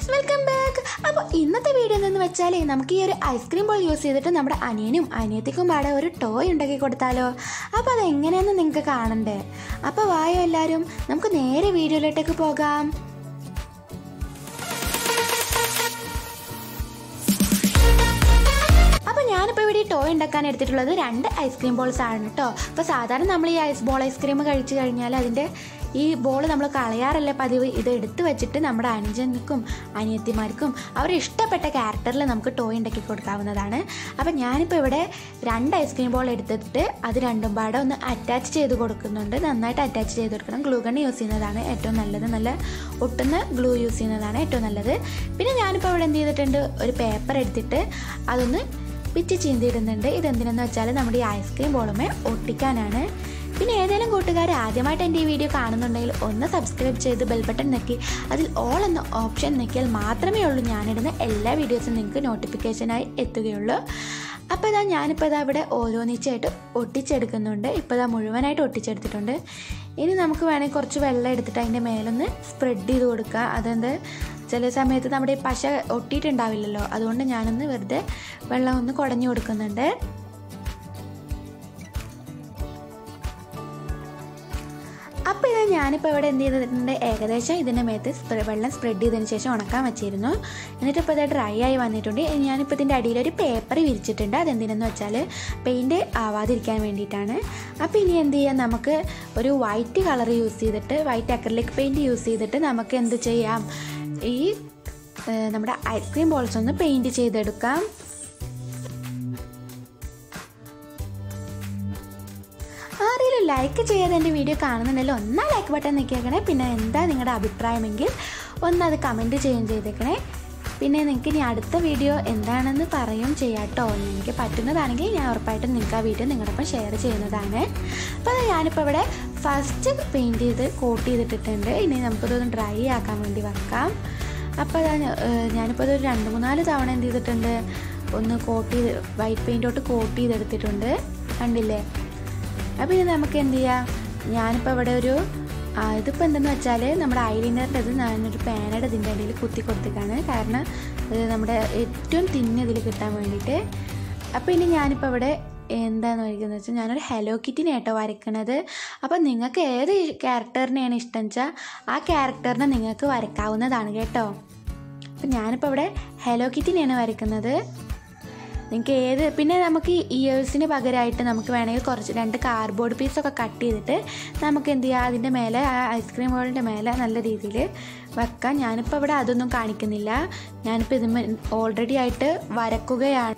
welcome back അപ്പോൾ ഇന്നത്തെ video എന്തെന്ന് വെച്ചാൽ നമുക്ക് ഈ ഒരു ഐസ്ക്രീം ബോൾ യൂസ് ചെയ്തിട്ട് നമ്മുടെ അനിയനും അനിയത്തിക്കും പാടെ ഒരു ടോയ് ഉണ്ടാക്കി കൊടുത്താലോ അപ്പോൾ അത് എങ്ങനെയാണെന്ന് നിങ്ങൾക്ക് കാണണ്ടേ അപ്പോൾ വായോ എല്ലാവരും നമുക്ക് നേരെ വീഡിയോയിലോട്ടേക്ക് പോകാം അപ്പോൾ ഞാനിപ്പോൾ ഇവിടെ ഈ ടോയ് ഉണ്ടാക്കാൻ എടുത്തിട്ടുള്ളത് രണ്ട് ഐസ്ക്രീം ബോൾസ് ആണ് കേട്ടോ അപ്പോൾ സാധാരണ നമ്മൾ ഈ ഐസ് ബോൾ ഐസ്ക്രീം കഴിച്ചു കഴിഞ്ഞാൽ അതിൻ്റെ ഈ ബോൾ നമ്മൾ കളയാറില്ല പതിവ് ഇത് എടുത്ത് വെച്ചിട്ട് നമ്മുടെ അനുജനുക്കും അനിയത്തിമാർക്കും അവർ ഇഷ്ടപ്പെട്ട ക്യാരക്ടറിൽ നമുക്ക് ടോയ് ഉണ്ടാക്കി കൊടുക്കാവുന്നതാണ് അപ്പോൾ ഞാനിപ്പോൾ ഇവിടെ രണ്ട് ഐസ്ക്രീം ബോൾ എടുത്തിട്ട് അത് രണ്ടും പാടെ ഒന്ന് അറ്റാച്ച് ചെയ്ത് കൊടുക്കുന്നുണ്ട് നന്നായിട്ട് അറ്റാച്ച് ചെയ്ത് കൊടുക്കണം ഗ്ലൂ ഗൺ യൂസ് ചെയ്യുന്നതാണ് ഏറ്റവും നല്ലത് നല്ല ഒട്ടുന്ന ഗ്ലൂ യൂസ് ചെയ്യുന്നതാണ് ഏറ്റവും നല്ലത് പിന്നെ ഞാനിപ്പോൾ ഇവിടെ എന്ത് ചെയ്തിട്ടുണ്ട് ഒരു പേപ്പർ എടുത്തിട്ട് അതൊന്ന് പിച്ച് ചീന്തിയിടുന്നുണ്ട് ഇതെന്തിനെന്ന് വെച്ചാൽ നമ്മുടെ ഈ ഐസ്ക്രീം ബോളുമേ ഒട്ടിക്കാനാണ് പിന്നെ ഏതെങ്കിലും കൂട്ടുകാർ ആദ്യമായിട്ട് എൻ്റെ ഈ വീഡിയോ കാണുന്നുണ്ടെങ്കിൽ ഒന്ന് സബ്സ്ക്രൈബ് ചെയ്ത് ബെൽ ബട്ടൺ ഞെക്കി അതിൽ ഓൾ എന്ന ഓപ്ഷൻ ഞെക്കിയാൽ മാത്രമേ ഉള്ളൂ ഞാനിടുന്ന എല്ലാ വീഡിയോസും നിങ്ങൾക്ക് നോട്ടിഫിക്കേഷനായി എത്തുകയുള്ളൂ അപ്പോൾ ഇതാ ഞാനിപ്പോൾ ഇതാ ഇവിടെ ഓരോന്നിച്ചായിട്ട് ഒട്ടിച്ചെടുക്കുന്നുണ്ട് ഇപ്പോൾ ഇതാ മുഴുവനായിട്ട് ഒട്ടിച്ചെടുത്തിട്ടുണ്ട് ഇനി നമുക്ക് വേണമെങ്കിൽ കുറച്ച് വെള്ളം എടുത്തിട്ട് അതിൻ്റെ മേലൊന്ന് സ്പ്രെഡ് ചെയ്ത് കൊടുക്കുക അതെന്ത് ചില സമയത്ത് നമ്മുടെ ഈ പശ ഒട്ടിയിട്ടുണ്ടാവില്ലല്ലോ അതുകൊണ്ട് ഞാനൊന്ന് വെറുതെ വെള്ളം ഒന്ന് കുടഞ്ഞു കൊടുക്കുന്നുണ്ട് അപ്പോൾ ഇത് ഞാനിപ്പോൾ ഇവിടെ എന്ത് ചെയ്തിട്ടുണ്ട് ഏകദേശം ഇതിൻ്റെ മേത്ത് സ്പ്രെ വെള്ളം സ്പ്രെഡ് ചെയ്തതിന് ശേഷം ഉണക്കാൻ വെച്ചിരുന്നു എന്നിട്ട് ഇപ്പോൾ ഇത് ഡ്രൈ ആയി വന്നിട്ടുണ്ട് ഇനി ഞാനിപ്പോൾ ഇതിൻ്റെ അടിയിൽ ഒരു പേപ്പർ വിരിച്ചിട്ടുണ്ട് അതെന്തിനെന്ന് വെച്ചാൽ പെയിൻറ്റ് ആവാതിരിക്കാൻ വേണ്ടിയിട്ടാണ് അപ്പോൾ ഇനി എന്ത് ചെയ്യാം നമുക്ക് ഒരു വൈറ്റ് കളർ യൂസ് ചെയ്തിട്ട് വൈറ്റ് അക്രലിക് പെയിൻറ്റ് യൂസ് ചെയ്തിട്ട് നമുക്ക് എന്ത് ചെയ്യാം ഈ ഏഹ്, നമ്മുടെ ഐസ്ക്രീം ബോൾസ് ഒന്ന് പെയിൻറ്റ് ചെയ്തെടുക്കാം ആരെങ്കിലും ലൈക്ക് ചെയ്യാതെ എൻ്റെ വീഡിയോ കാണുന്നുണ്ടെങ്കിൽ ഒന്നാ ലൈക്ക് ബട്ടൺ നിൽക്കിയേക്കണേ പിന്നെ എന്താ നിങ്ങളുടെ അഭിപ്രായമെങ്കിൽ ഒന്നത് കമൻറ്റ് ചെയ്യുകയും ചെയ്തേക്കണേ പിന്നെ നിങ്ങൾക്ക് ഇനി അടുത്ത വീഡിയോ എന്താണെന്ന് പറയുകയും ചെയ്യാം കേട്ടോ എനിക്ക് പറ്റുന്നതാണെങ്കിൽ ഞാൻ ഉറപ്പായിട്ടും നിങ്ങൾക്ക് ആ വീഡിയോ നിങ്ങളോടൊപ്പം ഷെയർ ചെയ്യുന്നതാണ് അപ്പോൾ അത് ഞാനിപ്പോൾ ഇവിടെ ഫസ്റ്റ് പെയിൻറ്റ് ചെയ്ത് കോട്ട് ചെയ്തിട്ടിട്ടുണ്ട് ഇനി നമുക്കിതൊന്ന് ഡ്രൈ ആക്കാൻ വേണ്ടി വെക്കാം അപ്പോൾ അതാ ഞാനിപ്പോൾ ഇതൊരു രണ്ട് മൂന്നാല് തവണ എന്ത് ചെയ്തിട്ടുണ്ട് ഒന്ന് കോട്ട് ചെയ്ത് വൈറ്റ് പെയിൻറ്റോട്ട് കോട്ട് ചെയ്തെടുത്തിട്ടുണ്ട് കണ്ടില്ലേ അപ്പോൾ ഇത് നമുക്ക് എന്ത് ചെയ്യാം ഞാനിപ്പോൾ ഇവിടെ ഒരു ആ, ഇതിപ്പോൾ എന്തെന്ന് വെച്ചാൽ നമ്മുടെ ഐലൈനറിൻ്റെ ഇത് ഞാനൊരു പാനയുടെ ഇതിൻ്റെ ഇടയിൽ കുത്തി കൊടുത്തേക്കാണ് കാരണം ഇത് നമ്മുടെ ഏറ്റവും തിന്ന് ഇതിൽ കിട്ടാൻ വേണ്ടിയിട്ട് അപ്പോൾ ഇനി ഞാനിപ്പോൾ ഇവിടെ എന്താന്ന് വരയ്ക്കുന്നത് വെച്ചാൽ ഞാനൊരു ഹലോ കിറ്റിനെ കേട്ടോ വരയ്ക്കണത് അപ്പോൾ നിങ്ങൾക്ക് ഏത് ക്യാരക്ടറിനെയാണ് ഇഷ്ടം വെച്ചാൽ ആ ക്യാരക്ടറിനെ നിങ്ങൾക്ക് വരയ്ക്കാവുന്നതാണ് കേട്ടോ അപ്പം ഞാനിപ്പോൾ ഇവിടെ ഹലോ കിറ്റിനെയാണ് വരയ്ക്കുന്നത് നിങ്ങൾക്ക് ഏത് പിന്നെ നമുക്ക് ഇയേഴ്സിന് പകരമായിട്ട് നമുക്ക് വേണമെങ്കിൽ കുറച്ച് രണ്ട് കാർഡ്ബോർഡ് പീസൊക്കെ കട്ട് ചെയ്തിട്ട് നമുക്ക് എന്ത് ചെയ്യാം അതിൻ്റെ മേലെ ആ ഐസ്ക്രീം ബോളിൻ്റെ മേലെ നല്ല രീതിയിൽ വെക്കാം ഞാനിപ്പോൾ ഇവിടെ അതൊന്നും കാണിക്കുന്നില്ല ഞാനിപ്പോൾ ഇത് ഓൾറെഡി ആയിട്ട് വരക്കുകയാണ്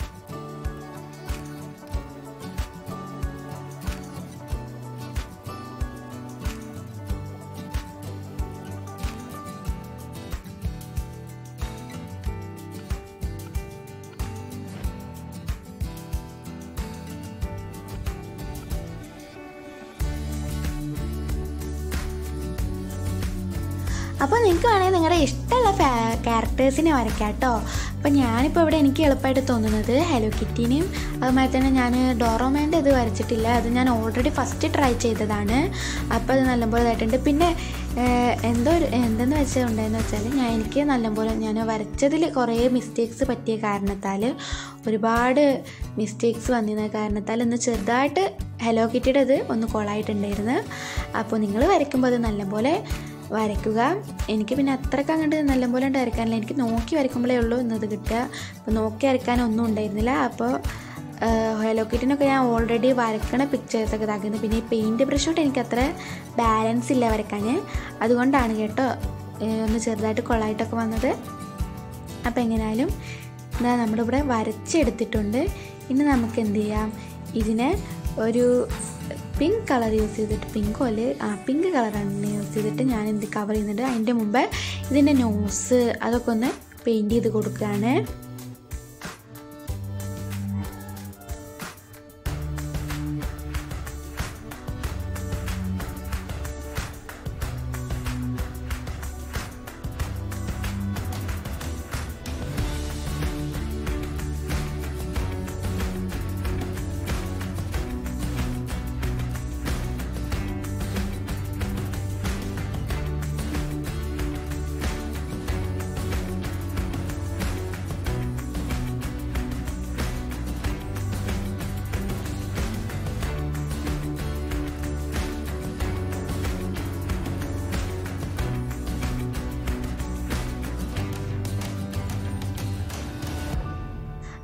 അപ്പോൾ നിങ്ങൾക്ക് വേണമെങ്കിൽ നിങ്ങളുടെ ഇഷ്ടമുള്ള ഫാ ക്യാരക്ടേഴ്സിനെ വരയ്ക്കാം കേട്ടോ അപ്പോൾ ഞാനിപ്പോൾ ഇവിടെ എനിക്ക് എളുപ്പമായിട്ട് തോന്നുന്നത് ഹലോ കിറ്റിനെയും അതുമാതിരി തന്നെ ഞാൻ ഡോറോമാൻ്റെ ഇത് വരച്ചിട്ടില്ല അത് ഞാൻ ഓൾറെഡി ഫസ്റ്റ് ട്രൈ ചെയ്തതാണ് അപ്പോൾ അത് നല്ലപോലെ ഇതായിട്ടുണ്ട് പിന്നെ ഏഹ്, എന്തോ ഒരു എന്തെന്ന് വെച്ചിട്ടുണ്ടെന്ന് വെച്ചാൽ ഞാൻ എനിക്ക് നല്ലപോലെ ഞാൻ വരച്ചതിൽ കുറേ മിസ്റ്റേക്സ് പറ്റിയ കാരണത്താൽ ഒരുപാട് മിസ്റ്റേക്സ് വന്നിരുന്ന കാരണത്താൽ ഒന്ന് ചെറുതായിട്ട് ഹലോ കിറ്റിയുടെ ഇത് ഒന്ന് കൊളായിട്ടുണ്ടായിരുന്നു അപ്പോൾ നിങ്ങൾ വരയ്ക്കുമ്പോൾ അത് നല്ലപോലെ വരയ്ക്കുക എനിക്ക് പിന്നെ അത്രയ്ക്ക് അങ്ങോട്ട് നല്ലപോലെ ഉണ്ട് വരയ്ക്കാനില്ല എനിക്ക് നോക്കി വരയ്ക്കുമ്പോഴേ ഉള്ളൂ ഇന്നത് കിട്ടുക അപ്പോൾ നോക്കി വരയ്ക്കാനൊന്നും ഉണ്ടായിരുന്നില്ല അപ്പോൾ ഹലോ കിറ്റിനൊക്കെ ഞാൻ ഓൾറെഡി വരക്കണ പിക്ചേഴ്സൊക്കെ ഇതാക്കുന്നത് പിന്നെ ഈ പെയിൻറ്റ് ബ്രഷ് കൊണ്ട് എനിക്ക് അത്ര ബാലൻസ് ഇല്ല വരയ്ക്കാൻ അതുകൊണ്ടാണ് കേട്ടോ ഏഹ് ഒന്ന് ചെറുതായിട്ട് കൊള്ളായിട്ടൊക്കെ വന്നത് അപ്പോൾ എങ്ങനെയായാലും ഇതാ നമ്മുടെ ഇവിടെ വരച്ചെടുത്തിട്ടുണ്ട് ഇനി നമുക്ക് എന്ത് ചെയ്യാം ഇതിനെ ഒരു പിങ്ക് കളർ യൂസ് ചെയ്തിട്ട് പിങ്കോ അല്ലെ ആ പിങ്ക് കളറാണ് യൂസ് ചെയ്തിട്ട് ഞാൻ എന്ത് കവർ ചെയ്യുന്നുണ്ട് അതിൻ്റെ മുമ്പ് ഇതിൻ്റെ നോസ് അതൊക്കെ ഒന്ന് പെയിൻറ്റ് ചെയ്ത് കൊടുക്കുകയാണ്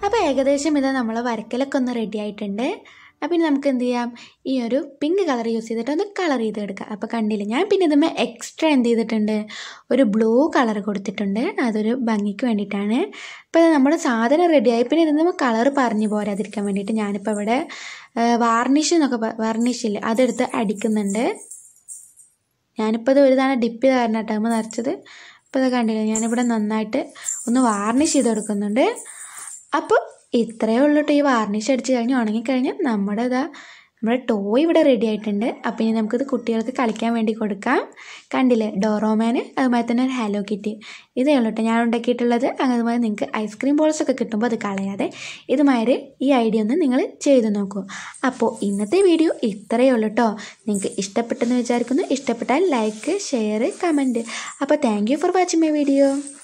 അപ്പോൾ ഏകദേശം ഇത് നമ്മൾ വരക്കലൊക്കെ ഒന്ന് റെഡി ആയിട്ടുണ്ട് അപ്പം ഇനി നമുക്ക് എന്ത് ചെയ്യാം ഈ ഒരു പിങ്ക് കളർ യൂസ് ചെയ്തിട്ട് ഒന്ന് കളർ ചെയ്ത് എടുക്കാം അപ്പോൾ കണ്ടില്ല ഞാൻ പിന്നെ ഇതുമ്മേ എക്സ്ട്രാ എന്ത് ചെയ്തിട്ടുണ്ട് ഒരു ബ്ലൂ കളർ കൊടുത്തിട്ടുണ്ട് അതൊരു ഭംഗിക്ക് വേണ്ടിയിട്ടാണ് അപ്പോൾ ഇത് നമ്മുടെ സാധനം റെഡിയായി പിന്നെ ഇതിന് കളർ പറഞ്ഞു പോരാതിരിക്കാൻ വേണ്ടിയിട്ട് ഞാനിപ്പോൾ ഇവിടെ വാർണിഷ് എന്നൊക്കെ വാർണിഷില്ലേ അതെടുത്ത് അടിക്കുന്നുണ്ട് ഞാനിപ്പോൾ ഇത് ഒരു തവണ ഡിപ്പ് ചെയ്ത് കാരണം ടൈം നിറച്ചത് ഇപ്പോൾ ഇത് കണ്ടില്ല ഞാനിവിടെ നന്നായിട്ട് ഒന്ന് വാർണിഷ് ചെയ്ത് കൊടുക്കുന്നുണ്ട് അപ്പോൾ ഇത്രയേ ഉള്ളൂ കേട്ടോ ഈ വാർണിഷ് അടിച്ച് കഴിഞ്ഞ് ഉണങ്ങിക്കഴിഞ്ഞാൽ നമ്മുടെ ഇതാ നമ്മുടെ ടോയ് ഇവിടെ റെഡി ആയിട്ടുണ്ട് അപ്പോൾ ഇനി നമുക്കിത് കുട്ടികൾക്ക് കളിക്കാൻ വേണ്ടി കൊടുക്കാം കണ്ടില്ലേ ഡോറോമാന് അതുമാതിരി തന്നെ ഒരു ഹലോ കിറ്റി ഇതേ ഉള്ളൂ കേട്ടോ ഞാൻ ഉണ്ടാക്കിയിട്ടുള്ളത് അതുമാതിരി നിങ്ങൾക്ക് ഐസ്ക്രീം ബോൾസ് ഒക്കെ കിട്ടുമ്പോൾ അത് കളയാതെ ഇതുമാതിരി ഈ ഐഡിയ ഒന്ന് നിങ്ങൾ ചെയ്ത് നോക്കൂ അപ്പോൾ ഇന്നത്തെ വീഡിയോ ഇത്രയേ ഉള്ളൂ കേട്ടോ നിങ്ങൾക്ക് ഇഷ്ടപ്പെട്ടെന്ന് വിചാരിക്കുന്നു ഇഷ്ടപ്പെട്ടാൽ ലൈക്ക് ഷെയർ കമൻറ്റ് അപ്പോൾ thank you for watching my video